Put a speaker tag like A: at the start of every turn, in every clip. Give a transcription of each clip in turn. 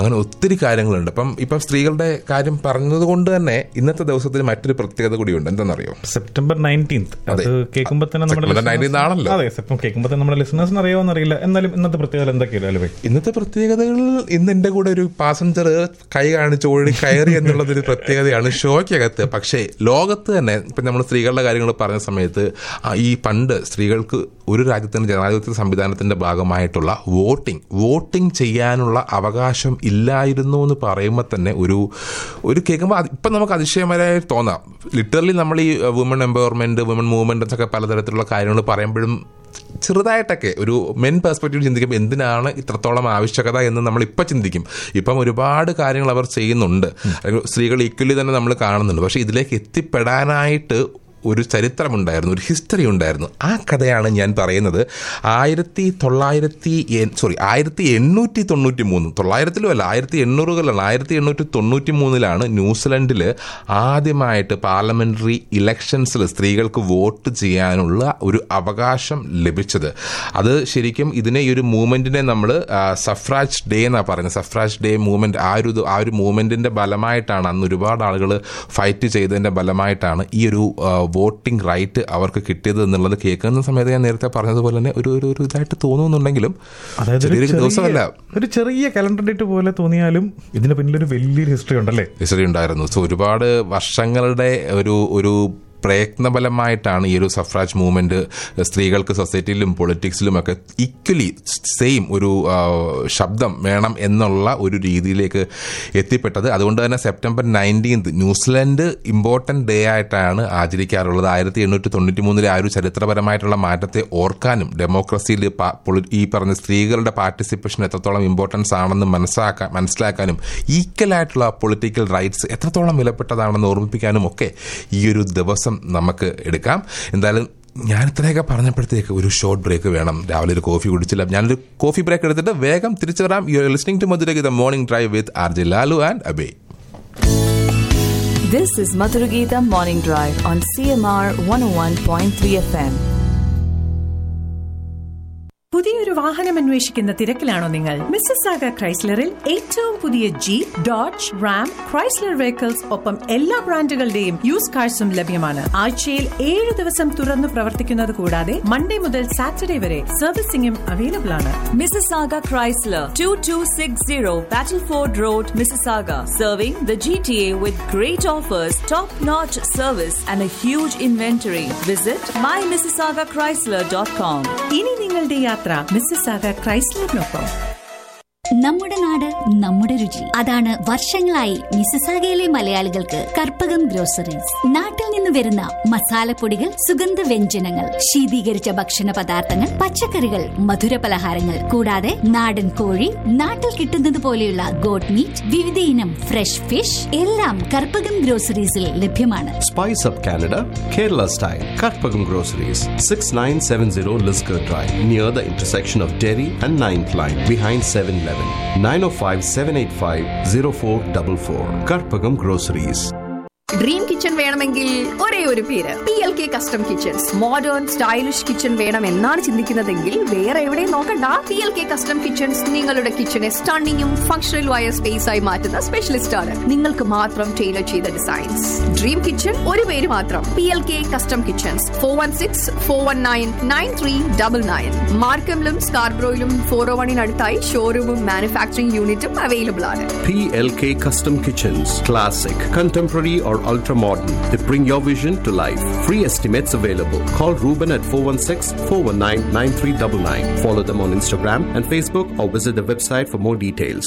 A: അങ്ങനെ ഒത്തിരി കാര്യങ്ങളുണ്ട് അപ്പം ഇപ്പം സ്ത്രീകളുടെ കാര്യം പറഞ്ഞതുകൊണ്ട് തന്നെ ഇന്നത്തെ ദിവസത്തിൽ മറ്റൊരു പ്രത്യേകത കൂടിയുണ്ട് എന്താണെന്നറിയോ
B: സെപ്റ്റംബർ നയൻറ്റീൻത്ത് അത്
A: അതെ.
B: കേൾക്കുമ്പോൾ തന്നെ നമ്മുടെ
A: September
B: listeners-
A: 19th ആണല്ലോ.
B: അതെ സെപ്റ്റംബർ കേൾക്കുമ്പോൾ തന്നെ നമ്മുടെ ലിസണേഴ്സിന് അറിയാമെന്ന് അറിയില്ല എന്നാലും ഇന്നത്തെ പ്രത്യേകത എന്തൊക്കെയല്ലോ അല്ലേ
A: ഇന്നത്തെ പ്രത്യേകതകൾ ഇന്ന് എന്റെ കൂടെ ഒരു പാസഞ്ചർ കൈ കാണിച്ച് ഓടി കയറി എന്നുള്ളതൊരു പ്രത്യേകതയാണ് ഷോയ്ക്കകത്ത് പക്ഷേ ലോകത്ത് തന്നെ ഇപ്പം നമ്മൾ സ്ത്രീകളുടെ കാര്യങ്ങൾ പറഞ്ഞ സമയത്ത് ആ, ഈ പണ്ട് സ്ത്രീകൾക്ക് ഒരു രാജ്യത്തിന്റെ ജനാധിപത്യ സംവിധാനത്തിന്റെ ഭാഗമായിട്ടുള്ള വോട്ടിംഗ് വോട്ടിംഗ് ചെയ്യാനുള്ള അവകാശം ഇല്ലായിരുന്നു എന്ന് പറയുമ്പോൾ തന്നെ ഒരു ഒരു കേൾക്കുമ്പോൾ അത് ഇപ്പം നമുക്ക് അതിശയകരമായി തോന്നാം ലിറ്ററലി നമ്മൾ ഈ വുമൺ എംപവർമെന്റ് വുമൺ മൂവ്മെന്റ് ഒക്കെ പലതരത്തിലുള്ള കാര്യങ്ങൾ പറയുമ്പോഴും ചെറുതായിട്ടൊക്കെ ഒരു മെൻ പെർസ്പെക്റ്റീവ് ചിന്തിക്കുമ്പോൾ എന്തിനാണ് ഇത്രത്തോളം ആവശ്യകത എന്ന് നമ്മൾ ഇപ്പം ചിന്തിക്കും ഇപ്പം ഒരുപാട് കാര്യങ്ങൾ അവർ ചെയ്യുന്നുണ്ട് അല്ലെങ്കിൽ സ്ത്രീകൾ ഈക്വലി തന്നെ നമ്മൾ കാണുന്നുണ്ട് പക്ഷേ ഇതിലേക്ക് എത്തിപ്പെടാനായിട്ട് ഒരു ചരിത്രമുണ്ടായിരുന്നു ഒരു ഹിസ്റ്ററി ഉണ്ടായിരുന്നു ആ കഥയാണ് ഞാൻ പറയുന്നത് ആയിരത്തി തൊള്ളായിരത്തി സോറി ആയിരത്തി എണ്ണൂറ്റി തൊണ്ണൂറ്റി മൂന്ന് തൊള്ളായിരത്തിലും അല്ല ആയിരത്തി എണ്ണൂറുകളിലാണ് ആയിരത്തി എണ്ണൂറ്റി തൊണ്ണൂറ്റി മൂന്നിലാണ് ന്യൂസിലൻഡിൽ ആദ്യമായിട്ട് പാർലമെന്ററി ഇലക്ഷൻസിൽ സ്ത്രീകൾക്ക് വോട്ട് ചെയ്യാനുള്ള ഒരു അവകാശം ലഭിച്ചത് അത് ശരിക്കും ഇതിനെ ഈ ഒരു മൂവ്മെന്റിനെ നമ്മൾ സഫ്രാജ് ഡേ എന്നാണ് പറയുന്നത് സഫ്രാജ് ഡേ മൂവ്മെന്റ് ആ ഒരു ഇത് ആ ഒരു മൂവ്മെന്റിന്റെ ഫലമായിട്ടാണ് അന്ന് ഒരുപാട് ആളുകൾ ഫൈറ്റ് ചെയ്തതിന്റെ ഫലമായിട്ടാണ് ഈ ഒരു വോട്ടിംഗ് റൈറ്റ് അവർക്ക് കിട്ടിയത് എന്നുള്ളത് കേൾക്കുന്ന സമയത്ത് ഞാൻ നേരത്തെ പറഞ്ഞതുപോലെ തന്നെ ഒരു ഒരു ഒരു ഇതായിട്ട് തോന്നുന്നുണ്ടെങ്കിലും
B: അതായത് ഒരു
A: ചെറിയൊരു
B: ചെറിയ-
A: ദിവസമല്ല
B: ഒരു ചെറിയ കലണ്ടർ ഡേറ്റ് പോലെ തോന്നിയാലും ഇതിന് പിന്നിലൊരു വലിയൊരു ഹിസ്റ്ററി ഉണ്ടല്ലേ
A: ഹിസ്റ്ററി ഉണ്ടായിരുന്നു സോ ഒരുപാട് വർഷങ്ങളുടെ ഒരു ഒരു പ്രയത്നഫലമായിട്ടാണ് ഈ ഒരു സഫ്രാജ് മൂവ്മെന്റ് സ്ത്രീകൾക്ക് സൊസൈറ്റിയിലും പൊളിറ്റിക്സിലും ഒക്കെ ഈക്വലി സെയിം ഒരു ആ, ശബ്ദം വേണം എന്നുള്ള ഒരു രീതിയിലേക്ക് എത്തിപ്പെട്ടത് അതുകൊണ്ട് തന്നെ September nineteenth New Zealand important day ആയിട്ടാണ് ആചരിക്കാറുള്ളത് ആയിരത്തി എണ്ണൂറ്റി തൊണ്ണൂറ്റി മൂന്നിലെ ആ ഒരു ചരിത്രപരമായിട്ടുള്ള മാറ്റത്തെ ഓർക്കാനും ഡെമോക്രസിയിൽ പ- പൊളി- ഈ പറഞ്ഞ സ്ത്രീകളുടെ പാർട്ടിസിപ്പേഷൻ എത്രത്തോളം ഇമ്പോർട്ടൻസ് ആണെന്ന് മനസ്സിലാക്കാൻ മനസ്സിലാക്കാനും ഈക്വൽ ആയിട്ടുള്ള പൊളിറ്റിക്കൽ റൈറ്റ്സ് എത്രത്തോളം വിലപ്പെട്ടതാണെന്ന് ഓർമ്മിപ്പിക്കാനും ഒക്കെ ഈ ഒരു ദിവസം നമുക്ക് എടുക്കാം എന്തായാലും ഞാൻ ഇത്രയൊക്കെ പറഞ്ഞപ്പോഴത്തേക്ക് ഒരു ഷോർട്ട് ബ്രേക്ക് വേണം രാവിലെ ഒരു കോഫി കുടിച്ചില്ല ഞാനൊരു കോഫി ബ്രേക്ക് എടുത്തിട്ട് വേഗം തിരിച്ചു വരാം you listening to Madhurageetha morning drive with R J Lalu and Abey
C: This is Madhuragita Morning Drive on CMR 101.3 FM.
D: പുതിയൊരു വാഹനം അന്വേഷിക്കുന്ന തിരക്കിലാണോ നിങ്ങൾ മിസ്സസ് ആഗ ക്രൈസ്ലറിൽ ഏറ്റവും പുതിയ Jeep Dodge Ram Chrysler vehicles ഒപ്പം എല്ലാ ബ്രാൻഡുകളുടെയും യൂസ് കാഴ്സും ലഭ്യമാണ് ആഴ്ചയിൽ ഏഴ് ദിവസം തുറന്നു പ്രവർത്തിക്കുന്നത് കൂടാതെ മൺഡേ മുതൽ സാറ്റർഡേ വരെ സർവീസിംഗും അവൈലബിൾ ആണ്
C: Mississauga Chrysler 2260 Battleford Road, Mississauga. Serving the GTA with great offers, top-notch service and a huge inventory. Visit mymississaugachrysler.com.
D: ഇനി നിങ്ങളുടെ യാത്ര മിസ്സസ് ആഗ ക്രൈസ്ലറിനൊപ്പം
E: നമ്മുടെ നാട് നമ്മുടെ രുചി അതാണ് വർഷങ്ങളായി മിസസാഗയിലെ മലയാളികൾക്ക് കർപ്പകം ഗ്രോസറീസ് നാട്ടിൽ നിന്ന് വരുന്ന മസാലപ്പൊടികൾ സുഗന്ധ വ്യഞ്ജനങ്ങൾ ശീതീകരിച്ച ഭക്ഷണ പദാർത്ഥങ്ങൾ പച്ചക്കറികൾ മധുര പലഹാരങ്ങൾ കൂടാതെ നാടൻ കോഴി നാട്ടിൽ കിട്ടുന്നത് പോലെയുള്ള ഗോട്ട് മീറ്റ് വിവിധ ഇനം ഫ്രഷ് ഫിഷ് എല്ലാം കർപ്പകം ഗ്രോസറീസിൽ ലഭ്യമാണ്
F: Spice Up Canada, Kerala style. Karpagam Groceries, 6970 Lisgar Drive, near the intersection of Derry and 9th Line, behind 7 Eleven. 905 785 0444. Karpagam Groceries.
G: Dream kitchen വേണമെങ്കിൽ ഒരേ ഒരു പേര് P L K custom kitchens modern stylish kitchen വേണം എന്നാണ് ചിന്തിക്കുന്നതെങ്കിൽ വേറെ എവിടെയും നോക്കണ്ട P L K custom kitchens നിങ്ങളുടെ കിച്ചണെ സ്റ്റണ്ണിങ്ങും ഫംഗ്ഷണലുമായ സ്പേസ് ആയി മാറ്റുന്ന സ്പെഷ്യലിസ്റ്റ് ആണ് നിങ്ങൾക്ക് മാത്രം ടൈലർ ചെയ്ത ഡിസൈൻസ് ഡ്രീം കിച്ചൺ ഒരു പേര് മാത്രം P L K custom kitchens four one six four one nine nine three double nine മാർക്കമിലും സ്കാർബ്രോയിലും ഫോർ ഓ വണിനടുത്തായി ഷോറൂമും മാനുഫാക്ചറിംഗ് യൂണിറ്റും അവൈലബിൾ ആണ്
F: PLK Custom Kitchens. Classic, contemporary or ultra modern. They bring your vision to life. Free estimates available. Call Ruben at 416 419 9399. Follow them on Instagram and Facebook or visit the website for more details.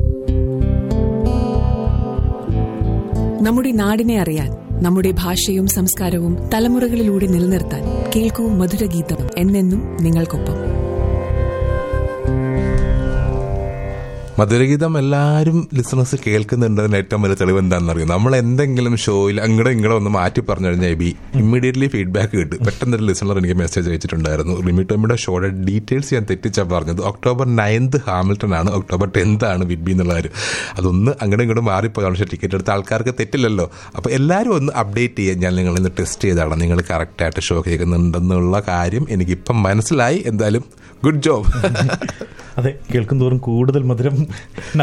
H: നമ്മുടെ നാടിനെ അറിയാൻ നമ്മുടെ ഭാഷയും സംസ്കാരവും തലമുറകളിലൂടെ നിലനിർത്താൻ കേൾക്കൂ മധുരഗീതം എന്നെന്നും നിങ്ങൾക്കൊപ്പം
A: മധുരഗീതം എല്ലാവരും ലിസണേഴ്സ് കേൾക്കുന്നുണ്ടതിന് ഏറ്റവും വലിയ തെളിവ് എന്താണെന്നറിയോ നമ്മൾ എന്തെങ്കിലും ഷോയിൽ അങ്ങടെ ഇങ്ങടെ ഒന്ന് മാറ്റി പറഞ്ഞു കഴിഞ്ഞാൽ ബി ഇമ്മീഡിയറ്റ്ലി ഫീഡ്ബാക്ക് കിട്ടും പെട്ടെന്ന് ഒരു ലിസണർ എനിക്ക് മെസ്സേജ് അയച്ചിട്ടുണ്ടായിരുന്നു റിമിറ്റോമിയുടെ ഷോയുടെ ഡീറ്റെയിൽസ് ഞാൻ തെറ്റിച്ചാ പറഞ്ഞത് ഒക്ടോബർ നയൻത് ഹാമിൽട്ടൺ ആണ് ഒക്ടോബർ ടെൻത്ത് ആണ് വിഡ്ബി എന്നുള്ള കാര്യം അതൊന്ന് അങ്ങോട്ടും ഇങ്ങോട്ടും മാറിപ്പോയതാണ് പക്ഷേ ടിക്കറ്റ് എടുത്ത ആൾക്കാർക്ക് തെറ്റില്ലല്ലോ അപ്പോൾ എല്ലാവരും ഒന്ന് അപ്ഡേറ്റ് ചെയ്യാൻ ഞാൻ നിങ്ങളിൽ നിന്ന് ടെസ്റ്റ് ചെയ്താണ് നിങ്ങൾ കറക്റ്റായിട്ട് ഷോ കേൾക്കുന്നുണ്ടെന്നുള്ള കാര്യം എനിക്കിപ്പം മനസ്സിലായി എന്തായാലും ഗുഡ് ജോബ്
B: അതെ കേൾക്കും തോറും കൂടുതൽ മധുരം ഉണ്ടാവും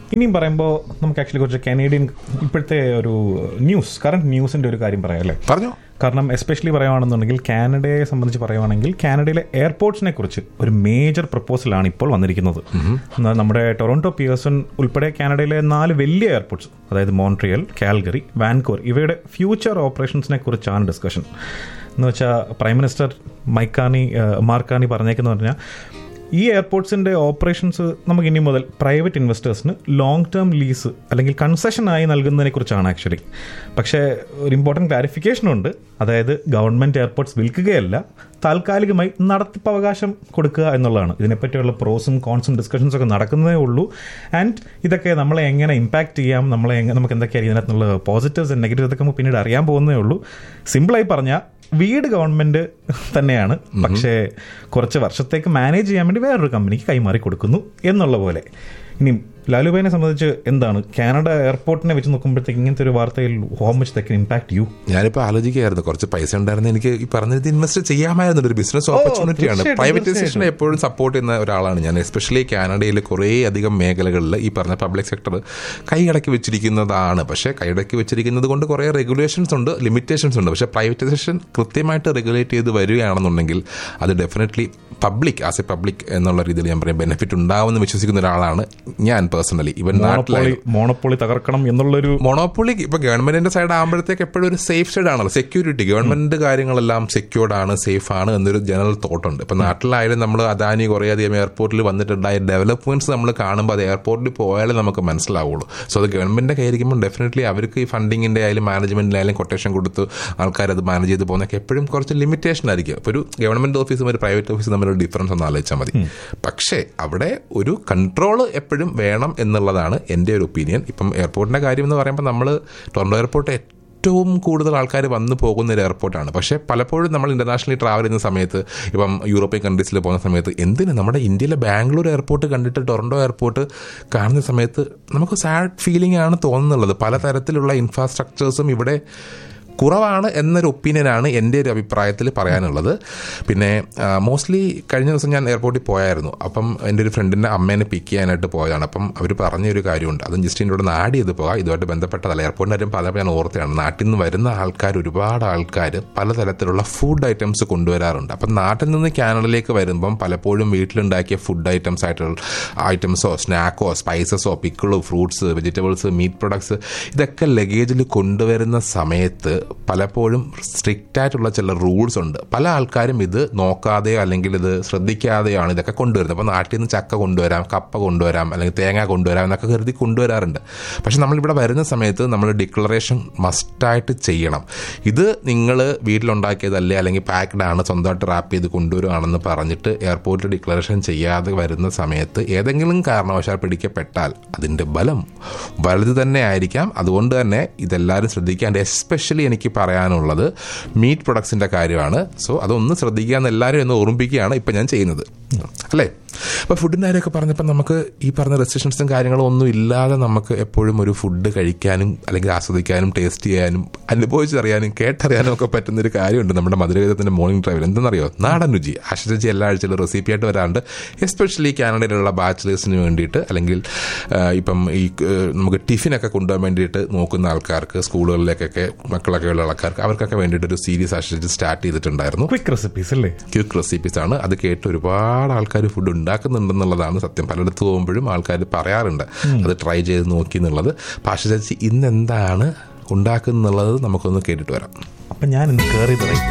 B: ഇനിയും പറയുമ്പോൾ നമുക്ക് ആക്ച്വലി കുറച്ച് കനേഡിയൻ ഇപ്പോഴത്തെ ഒരു ന്യൂസ് കറണ്ട് ന്യൂസിന്റെ ഒരു കാര്യം പറയാം അല്ലേ
A: പറഞ്ഞോ
B: കാരണം എസ്പെഷ്യലി പറയുകയാണെന്നുണ്ടെങ്കിൽ കാനഡയെ സംബന്ധിച്ച് പറയുവാണെങ്കിൽ കാനഡയിലെ എയർപോർട്സിനെ കുറിച്ച് ഒരു മേജർ പ്രപ്പോസലാണ് ഇപ്പോൾ വന്നിരിക്കുന്നത് എന്നാൽ നമ്മുടെ ടൊറോണ്ടോ പിയേഴ്സൺ ഉൾപ്പെടെ കാനഡയിലെ നാല് വലിയ എയർപോർട്സ് അതായത് മോൺട്രിയൽ കാൽഗറി വാൻകൂർ ഇവയുടെ ഫ്യൂച്ചർ ഓപ്പറേഷൻസിനെ കുറിച്ചാണ് ഡിസ്കഷൻ എന്ന് വെച്ചാൽ പ്രൈം മിനിസ്റ്റർ മൈക്കാനി ഏഹ്, മാർക്കാനി പറഞ്ഞേക്കെന്ന് പറഞ്ഞാൽ ഈ എയർപോർട്സിന്റെ ഓപ്പറേഷൻസ് നമുക്ക് ഇനി മുതൽ പ്രൈവറ്റ് ഇൻവെസ്റ്റേഴ്സിന് ലോങ് ടേം ലീസ് അല്ലെങ്കിൽ കൺസെഷൻ ആയി നൽകുന്നതിനെ കുറിച്ചാണ് ആക്ച്വലി പക്ഷേ ഒരു ഇമ്പോർട്ടൻറ്റ് ക്ലാരിഫിക്കേഷൻ ഉണ്ട് അതായത് ഗവൺമെന്റ് എയർപോർട്ട്സ് വിൽക്കുകയല്ല താൽക്കാലികമായി നടത്തിപ്പ് അവകാശം കൊടുക്കുക എന്നുള്ളതാണ് ഇതിനെപ്പറ്റിയുള്ള പ്രോസും കോൺസും ഡിസ്കഷൻസ് ഒക്കെ നടക്കുന്നതേ ഉള്ളൂ ആൻഡ് ഇതൊക്കെ നമ്മളെ എങ്ങനെ ഇമ്പാക്ട് ചെയ്യാം നമ്മളെ എങ്ങനെ നമുക്ക് എന്തൊക്കെയായിരിക്കും ഇതിനകത്തുള്ള പോസിറ്റീവ്സ് ആൻഡ് നെഗറ്റീവ്സ് ഒക്കെ നമുക്ക് പിന്നീട് അറിയാൻ പോകുന്നേ ഉള്ളൂ സിമ്പിളായി പറഞ്ഞാൽ വീട് ഗവൺമെന്റ് തന്നെയാണ് പക്ഷേ കുറച്ച് വർഷത്തേക്ക് മാനേജ് ചെയ്യാൻ വേണ്ടി വേറൊരു കമ്പനിക്ക് കൈമാറി കൊടുക്കുന്നു എന്നുള്ള പോലെ ഇനി ലാലുബായിനെ സംബന്ധിച്ച് എന്താണ് കാനഡ എയർപോർട്ടിനെ വെച്ച് നോക്കുമ്പോഴത്തേക്ക് ഇങ്ങനത്തെ ഒരു വാർത്തയിൽ ഹോ മച്ച് തെക്കൻ ഇമ്പാക്ട് യു
A: ഞാനിപ്പോ ആലോചിക്കുകയായിരുന്നു കുറച്ച് പൈസ ഉണ്ടായിരുന്നു എനിക്ക് ഈ പറഞ്ഞത് ഇൻവെസ്റ്റ് ചെയ്യാമായിരുന്നു ഒരു ബിസിനസ് ഓപ്പർച്യൂണിറ്റിയാണ്
B: തീർച്ചയായിട്ടും,
A: പ്രൈവറ്റൈസേഷനെ എപ്പോഴും സപ്പോർട്ട് ചെയ്യുന്ന ഒരാളാണ് ഞാൻ എസ്പെഷ്യലി കാനഡയിൽ കുറേ അധികം മേഖലകളിൽ ഈ പറഞ്ഞ പബ്ലിക് സെക്ടർ കൈയടക്കി വെച്ചിരിക്കുന്നതാണ് പക്ഷേ കൈയടക്കി വെച്ചിരിക്കുന്നത് കൊണ്ട് കുറേ റെഗുലേഷൻസ് ഉണ്ട് ലിമിറ്റേഷൻസ് ഉണ്ട് പക്ഷേ പ്രൈവറ്റൈസേഷൻ കൃത്യമായിട്ട് റെഗുലേറ്റ് ചെയ്ത് വരികയാണെന്നുണ്ടെങ്കിൽ അത് definitely public as a public എന്നുള്ള രീതിയിൽ ഞാൻ പറയും ബെനിഫിറ്റ് ഉണ്ടാവുമെന്ന് വിശ്വസിക്കുന്ന ഒരാളാണ് ഞാൻ പേഴ്സണലി ഇവൻ
B: മോണോപ്പൊളി
A: നാട്ടിലായാലും
B: മോണോപ്പൊളി തകർക്കണം എന്നുള്ളൊരു
A: മൊണോപ്പൊളി ഇപ്പൊ ഗവൺമെന്റിന്റെ സൈഡ് ആകുമ്പോഴത്തേക്ക് എപ്പോഴും ഒരു സേഫ് സൈഡ് ആണല്ലോ സെക്യൂരിറ്റി ഗവൺമെന്റ് കാര്യങ്ങളെല്ലാം സെക്യൂർഡ് ആണ് സേഫ് ആണ് എന്നൊരു ജനറൽ തോട്ടുണ്ട് ഇപ്പൊ നാട്ടിലായാലും നമ്മൾ അദാനി കുറേ അധികം എയർപോർട്ടിൽ വന്നിട്ടുണ്ടായ ഡെവലപ്മെന്റ്സ് നമ്മൾ കാണുമ്പോൾ അത് എയർപോർട്ടിൽ പോയാലേ നമുക്ക് മനസ്സിലാവുള്ളൂ സോ അത് ഗവൺമെന്റിന്റെ കയ്യിരിക്കുമ്പോൾ ഡെഫിനറ്റ്ലി അവർക്ക് ഈ ഫണ്ടിങ്ങിന്റെ ആയാലും മാനേജ്മെന്റിലായാലും കൊട്ടേഷൻ കൊടുത്ത് ആൾക്കാർ അത് മാനേജ് ചെയ്ത് പോകുന്നൊക്കെ എപ്പോഴും കുറച്ച് ലിമിറ്റേഷൻ ആയിരിക്കും ഇപ്പൊ ഒരു ഗവൺമെന്റ് ഓഫീസും ഒരു പ്രൈവറ്റ് ഓഫീസും തമ്മിലുള്ള ഡിഫറൻസ് ഒന്ന് ആലോചിച്ചാൽ മതി പക്ഷേ അവിടെ ഒരു കൺട്രോൾ എപ്പോഴും വേണം എന്നുള്ളതാണ് എൻ്റെ ഒരു ഒപ്പീനിയൻ ഇപ്പം എയർപോർട്ടിന്റെ കാര്യം എന്ന് പറയുമ്പോൾ നമ്മൾ ടൊറന്റോ എയർപോർട്ട് ഏറ്റവും കൂടുതൽ ആൾക്കാർ വന്നു പോകുന്ന ഒരു എയർപോർട്ടാണ് പക്ഷേ പലപ്പോഴും നമ്മൾ ഇന്റർനാഷണലി ട്രാവൽ ചെയ്യുന്ന സമയത്ത് ഇപ്പം യൂറോപ്യൻ കൺട്രീസിൽ പോകുന്ന സമയത്ത് എന്തിന് നമ്മുടെ ഇന്ത്യയിലെ ബാംഗ്ലൂർ എയർപോർട്ട് കണ്ടിട്ട് ടൊറന്റോ എയർപോർട്ട് കാണുന്ന സമയത്ത് നമുക്ക് സാഡ് ഫീലിംഗ് ആണ് തോന്നുന്നുള്ളത് പലതരത്തിലുള്ള ഇൻഫ്രാസ്ട്രക്ചേഴ്സും ഇവിടെ കുറവാണ് എന്നൊരു ഒപ്പീനിയനാണ് എൻ്റെ ഒരു അഭിപ്രായത്തിൽ പറയാനുള്ളത് പിന്നെ മോസ്റ്റ്ലി കഴിഞ്ഞ ദിവസം ഞാൻ എയർപോർട്ടിൽ പോയായിരുന്നു അപ്പം എൻ്റെ ഒരു ഫ്രണ്ടിൻ്റെ അമ്മേനെ പിക്ക് ചെയ്യാനായിട്ട് പോയതാണ് അപ്പം അവർ പറഞ്ഞൊരു കാര്യമുണ്ട് അതും ജസ്റ്റ് എന്നോട് ഒന്ന് ആഡ് ചെയ്ത് പോകാം ഇതുമായിട്ട് ബന്ധപ്പെട്ടതല്ല എയർപോർട്ടിൻ്റെ കാര്യം പല ഞാൻ ഓർത്തെയാണ് നാട്ടിൽ നിന്ന് വരുന്ന ആൾക്കാർ ഒരുപാട് ആൾക്കാർ പലതരത്തിലുള്ള ഫുഡ് ഐറ്റംസ് കൊണ്ടുവരാറുണ്ട് അപ്പം നാട്ടിൽ നിന്ന് കാനഡയിലേക്ക് വരുമ്പം പലപ്പോഴും വീട്ടിലുണ്ടാക്കിയ ഫുഡ് ഐറ്റംസ് ആയിട്ടുള്ള ഐറ്റംസോ സ്നാക്കോ സ്പൈസസോ പിക്കിളോ ഫ്രൂട്ട്സ് വെജിറ്റബിൾസ് മീറ്റ് പ്രൊഡക്ട്സ് ഇതൊക്കെ ലഗേജിൽ കൊണ്ടുവരുന്ന സമയത്ത് പലപ്പോഴും സ്ട്രിക്റ്റ് ആയിട്ടുള്ള ചില റൂൾസ് ഉണ്ട് പല ആൾക്കാരും ഇത് നോക്കാതെയോ അല്ലെങ്കിൽ ഇത് ശ്രദ്ധിക്കാതെയാണ് ഇതൊക്കെ കൊണ്ടുവരുന്നത് അപ്പോൾ നാട്ടിൽ നിന്ന് ചക്ക കൊണ്ടുവരാം കപ്പ കൊണ്ടുവരാം അല്ലെങ്കിൽ തേങ്ങ കൊണ്ടുവരാം എന്നൊക്കെ കരുതി കൊണ്ടുവരാറുണ്ട് പക്ഷെ നമ്മളിവിടെ വരുന്ന സമയത്ത് നമ്മൾ ഡിക്ലറേഷൻ മസ്റ്റായിട്ട് ചെയ്യണം ഇത് നിങ്ങൾ വീട്ടിലുണ്ടാക്കിയതല്ലേ അല്ലെങ്കിൽ പാക്ഡ് ആണ് സ്വന്തമായിട്ട് റാപ്പ് ചെയ്ത് കൊണ്ടുവരുവാണെന്ന് പറഞ്ഞിട്ട് എയർപോർട്ടിൽ ഡിക്ലറേഷൻ ചെയ്യാതെ വരുന്ന സമയത്ത് ഏതെങ്കിലും കാരണവശാൽ പിടിക്കപ്പെട്ടാൽ അതിൻ്റെ ബലം വലുത് തന്നെ ആയിരിക്കാം അതുകൊണ്ട് തന്നെ ഇതെല്ലാവരും ശ്രദ്ധിക്കാൻ എസ്പെഷ്യലി എനിക്ക് പറയാനുള്ളത് മീറ്റ് പ്രൊഡക്ട്സിന്റെ കാര്യമാണ് സോ അതൊന്ന് ശ്രദ്ധിക്കുക എന്ന് എല്ലാവരും എന്ന് ഓർമ്മിപ്പിക്കുകയാണ് ഇപ്പം ഞാൻ ചെയ്യുന്നത് അല്ലേ അപ്പോൾ ഫുഡിൻ്റെ കാര്യമൊക്കെ പറഞ്ഞപ്പോൾ നമുക്ക് ഈ പറഞ്ഞ റെസ്ട്രിക്ഷൻസും കാര്യങ്ങളും ഒന്നും ഇല്ലാതെ നമുക്ക് എപ്പോഴും ഒരു ഫുഡ് കഴിക്കാനും അല്ലെങ്കിൽ ആസ്വദിക്കാനും ടേസ്റ്റ് ചെയ്യാനും അനുഭവിച്ചറിയാനും കേട്ടറിയാനും ഒക്കെ പറ്റുന്ന ഒരു കാര്യമുണ്ട് നമ്മുടെ മധുരഗീതത്തിൻ്റെ മോർണിംഗ് ഡ്രൈവിൽ എന്തെന്നറിയോ നാടൻ രുചി ആശ്രയിച്ച് എല്ലാ ആഴ്ചയിലും റെസിപ്പി ആയിട്ട് വരാറുണ്ട് എസ്പെഷ്യലി കാനഡയിലുള്ള ബാച്ചിലേഴ്സിന് വേണ്ടിയിട്ട് അല്ലെങ്കിൽ ആ, ഇപ്പം ഈ ആ, നമുക്ക് ടിഫിനൊക്കെ കൊണ്ടുപോകാൻ വേണ്ടിയിട്ട് നോക്കുന്ന ആൾക്കാർക്ക് സ്കൂളുകളിലേക്കൊക്കെ മക്കളൊക്കെ ഉള്ള ആൾക്കാർക്ക് അവർക്കൊക്കെ വേണ്ടിയിട്ട് ഒരു സീരീസ് ആശ്രയിച്ച് സ്റ്റാർട്ട് ചെയ്തിട്ടുണ്ടായിരുന്നു
B: ക്വിക്ക് റെസിപ്പീസ് അല്ലേ
A: ക്യൂക്ക് റെസിപ്പീസ് ആണ് അത് കേട്ട് ഒരുപാട് ആൾക്കാർ ഫുഡ് ഉണ്ടാക്കുന്നുണ്ടെന്നുള്ളതാണ് സത്യം പലയിടത്ത് പോകുമ്പോഴും ആൾക്കാർ പറയാറുണ്ട് അത് ട്രൈ ചെയ്ത് നോക്കി എന്നുള്ളത് പാഷ ചേച്ചി ഇന്ന് എന്താണ് ഉണ്ടാക്കുന്നുള്ളത് നമുക്കൊന്ന് കേട്ടിട്ട് വരാം
B: അപ്പം ഞാൻ ഇന്ന് കയറി തുടങ്ങി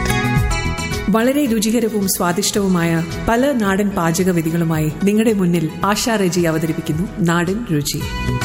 H: വളരെ രുചികരവും സ്വാദിഷ്ടവുമായ പല നാടൻ പാചകവിധികളുമായി നിങ്ങളുടെ മുന്നിൽ ആശാ റെജി അവതരിപ്പിക്കുന്നു നാടൻ രുചി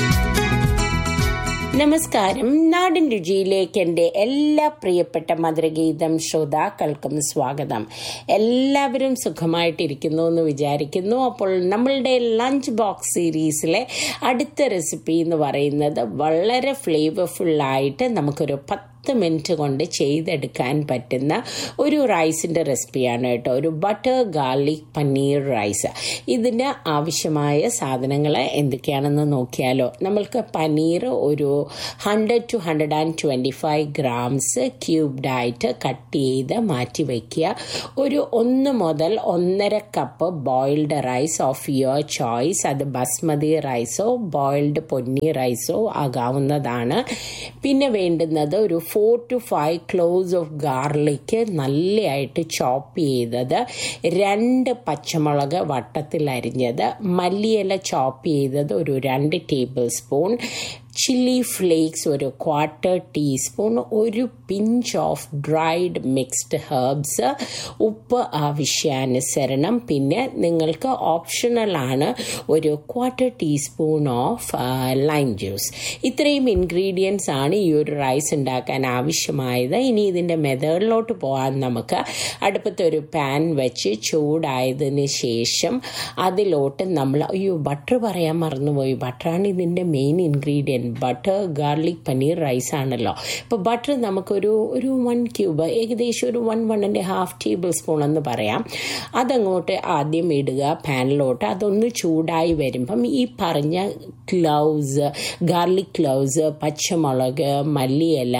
I: നമസ്കാരം നാടൻ രുചിയിലേക്ക് എൻ്റെ എല്ലാ പ്രിയപ്പെട്ട മധുരഗീതം ശ്രോതാക്കൾക്കും സ്വാഗതം എല്ലാവരും സുഖമായിട്ടിരിക്കുന്നു എന്ന് വിചാരിക്കുന്നു അപ്പോൾ നമ്മളുടെ ലഞ്ച് ബോക്സ് സീരീസിലെ അടുത്ത റെസിപ്പി എന്ന് പറയുന്നത് വളരെ ഫ്ലേവർഫുള്ളായിട്ട് നമുക്കൊരു പത്ത് പത്ത് മിനിറ്റ് കൊണ്ട് ചെയ്തെടുക്കാൻ പറ്റുന്ന ഒരു റൈസിൻ്റെ റെസിപ്പിയാണ് കേട്ടോ ഒരു ബട്ടർ ഗാർലിക് പനീർ റൈസ് ഇതിന് ആവശ്യമായ സാധനങ്ങൾ എന്തൊക്കെയാണെന്ന് നോക്കിയാലോ നമ്മൾക്ക് പനീർ ഒരു hundred two hundred and twenty five grams ക്യൂബ്ഡായിട്ട് കട്ട് ചെയ്ത് മാറ്റി വയ്ക്കുക ഒരു ഒന്ന് മുതൽ ഒന്നര cup boiled rice of your choice അത് ബസ്മതി റൈസോ ബോയിൽഡ് പൊന്നി റൈസോ ആകാവുന്നതാണ് പിന്നെ വേണ്ടുന്നത് ഒരു four two five cloves of garlic നല്ലതായിട്ട് ചോപ്പ് ചെയ്തത് രണ്ട് പച്ചമുളക് വട്ടത്തിൽ അരിഞ്ഞത് മല്ലിയില ചോപ്പ് ചെയ്തത് ഒരു രണ്ട് ടേബിൾ സ്പൂൺ ചില്ലി ഫ്ലേക്സ് ഒരു ക്വാർട്ടർ ടീസ്പൂൺ ഒരു pinch of dried mixed herbs ഉപ്പ് ആവശ്യാനുസരണം പിന്നെ നിങ്ങൾക്ക് ഓപ്ഷണലാണ് ഒരു quarter teaspoon of lime juice ഇത്രയും ഇൻഗ്രീഡിയൻസ് ആണ് ഈ ഒരു റൈസ് ഉണ്ടാക്കാൻ ആവശ്യമായത് ഇനി ഇതിൻ്റെ മെത്തേഡിലോട്ട് പോകാൻ നമുക്ക് അടുപ്പത്ത് ഒരു പാൻ വെച്ച് ചൂടായതിന് ശേഷം അതിലോട്ട് നമ്മൾ അയ്യോ ബട്ടർ പറയാൻ മറന്നുപോയി ബട്ടറാണ് ഇതിൻ്റെ main ingredient butter garlic paneer rice ആണല്ലോ ഇപ്പോൾ ബട്ടർ നമുക്കൊരു ഒരു വൺ ക്യൂബ് ഏകദേശം ഒരു one one and half tablespoon എന്ന് പറയാം അതങ്ങോട്ട് ആദ്യം ഇടുക പാനിലോട്ട് അതൊന്ന് ചൂടായി വരുമ്പം ഈ പറഞ്ഞ ക്ലൗസ് ഗാർലിക് ക്ലൗസ് പച്ചമുളക് മല്ലിയില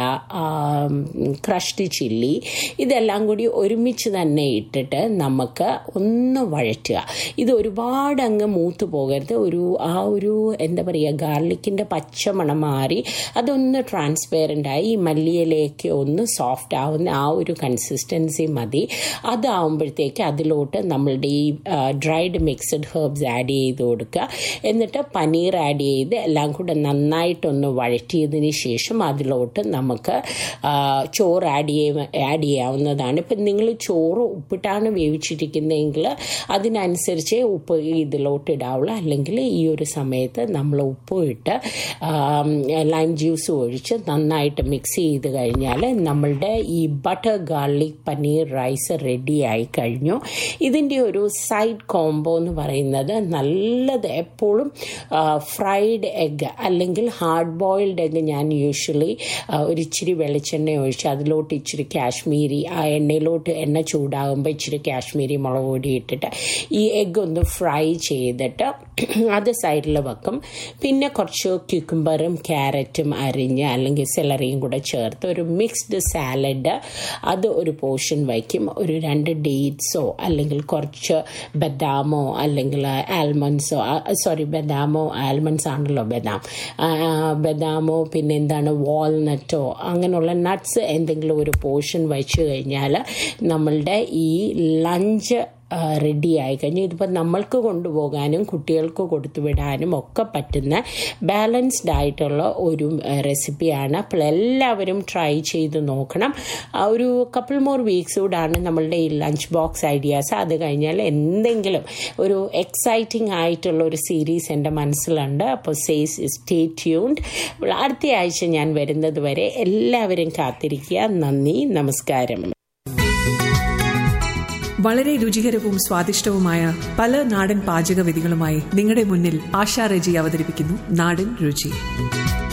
I: ക്രഷ്ഡ് ചില്ലി ഇതെല്ലാം കൂടി ഒരുമിച്ച് തന്നെ ഇട്ടിട്ട് നമുക്ക് ഒന്ന് വഴറ്റുക ഇത് ഒരുപാട് അങ്ങ് മൂത്ത് പോകരുത് ഒരു ആ ഒരു എന്താ പറയുക ഗാർലിക്കിൻ്റെ പച്ചമണം മാറി അതൊന്ന് ട്രാൻസ്പെയറൻ്റ് ആയി ഈ മല്ലിയിലേക്ക് ഒന്ന് സോഫ്റ്റ് ആവുന്ന ആ ഒരു കൺസിസ്റ്റൻസി മതി അതാവുമ്പോഴത്തേക്ക് അതിലോട്ട് നമ്മളുടെ ഈ ഡ്രൈഡ് മിക്സഡ് ഹെർബ്സ് ആഡ് ചെയ്ത് കൊടുക്കുക എന്നിട്ട് പനീർ ആഡ് ചെയ്ത് എല്ലാം കൂടെ നന്നായിട്ടൊന്ന് വഴറ്റിയതിന് ശേഷം അതിലോട്ട് നമുക്ക് ചോറ് ആഡ് ചെയ്യ ആഡ് ചെയ്യാവുന്നതാണ് ഇപ്പം നിങ്ങൾ ചോറ് ഉപ്പിട്ടാണ് വേവിച്ചിരിക്കുന്നതെങ്കിൽ അതിനനുസരിച്ച് ഉപ്പ് ഇതിലോട്ട് ഇടാവുള്ളൂ അല്ലെങ്കിൽ ഈ ഒരു സമയത്ത് നമ്മൾ ഉപ്പ് ഇട്ട് ലൈം ജ്യൂസ് ഒഴിച്ച് നന്നായിട്ട് മിക്സ് ചെയ്ത് കഴിഞ്ഞാൽ നമ്മളുടെ ഈ butter garlic paneer rice ready ആയി കഴിഞ്ഞു ഇതിൻ്റെ ഒരു സൈഡ് കോംബോ എന്ന് പറയുന്നത് നല്ലത് എപ്പോഴും ഫ്രൈഡ് എഗ്ഗ് അല്ലെങ്കിൽ ഹാർഡ് ബോയിൽഡ് എഗ്ഗ് ഞാൻ യൂഷ്വലി ഒരു ഇച്ചിരി വെളിച്ചെണ്ണ ഒഴിച്ച് അതിലോട്ട് ഇച്ചിരി കാശ്മീരി ആ എണ്ണയിലോട്ട് എണ്ണ ചൂടാകുമ്പോൾ ഇച്ചിരി കാശ്മീരി മുളക് പൊടി ഇട്ടിട്ട് ഈ എഗ്ഗ് ഒന്ന് ഫ്രൈ ചെയ്തിട്ട് അത് സൈഡിൽ വെക്കും പിന്നെ കുറച്ച് ക്യുക്കുംബറും ക്യാരറ്റും അരിഞ്ഞ് അല്ലെങ്കിൽ സെലറിയും കൂടെ ചേർത്ത് ഒരു മിക്സ്ഡ് സാലഡ് അത് ഒരു പോർഷൻ വയ്ക്കും ഒരു രണ്ട് ഡേറ്റ്സോ അല്ലെങ്കിൽ കുറച്ച് ബദാമോ അല്ലെങ്കിൽ ആൽമണ്ട്സോ സോറി ബദാമോ ആൽമണ്ട്സ് ആണല്ലോ ബദാം ബദാമോ പിന്നെ എന്താണ് വാൾനട്ടോ അങ്ങനെയുള്ള നട്ട്സ് എന്തെങ്കിലും ഒരു പോർഷൻ വെച്ച് കഴിഞ്ഞാൽ നമ്മളുടെ ഈ ലഞ്ച് റെഡി ആയി കഴിഞ്ഞു ഇതിപ്പോൾ നമ്മൾക്ക് കൊണ്ടുപോകാനും കുട്ടികൾക്ക് കൊടുത്തു വിടാനും ഒക്കെ പറ്റുന്ന ബാലൻസ്ഡ് ആയിട്ടുള്ള ഒരു റെസിപ്പിയാണ് അപ്പോൾ എല്ലാവരും ട്രൈ ചെയ്ത് നോക്കണം ഒരു കപ്പിൾ മോർ വീക്സ് കൂടാണ് നമ്മളുടെ ഈ ലഞ്ച് ബോക്സ് ഐഡിയാസ് അത് കഴിഞ്ഞാൽ എന്തെങ്കിലും ഒരു എക്സൈറ്റിംഗ് ആയിട്ടുള്ള ഒരു സീരീസ് എൻ്റെ മനസ്സിലുണ്ട് അപ്പോൾ സേസ് സ്റ്റേ ട്യൂൺഡ് അടുത്ത ആഴ്ച ഞാൻ വരുന്നത് വരെ എല്ലാവരും കാത്തിരിക്കുക നന്ദി നമസ്കാരം
H: വളരെ രുചികരവും സ്വാദിഷ്ടവുമായ പല നാടൻ പാചക വിധികളുമായി നിങ്ങളുടെ മുന്നിൽ ആശാ റെജി അവതരിപ്പിക്കുന്നു നാടൻ രുചി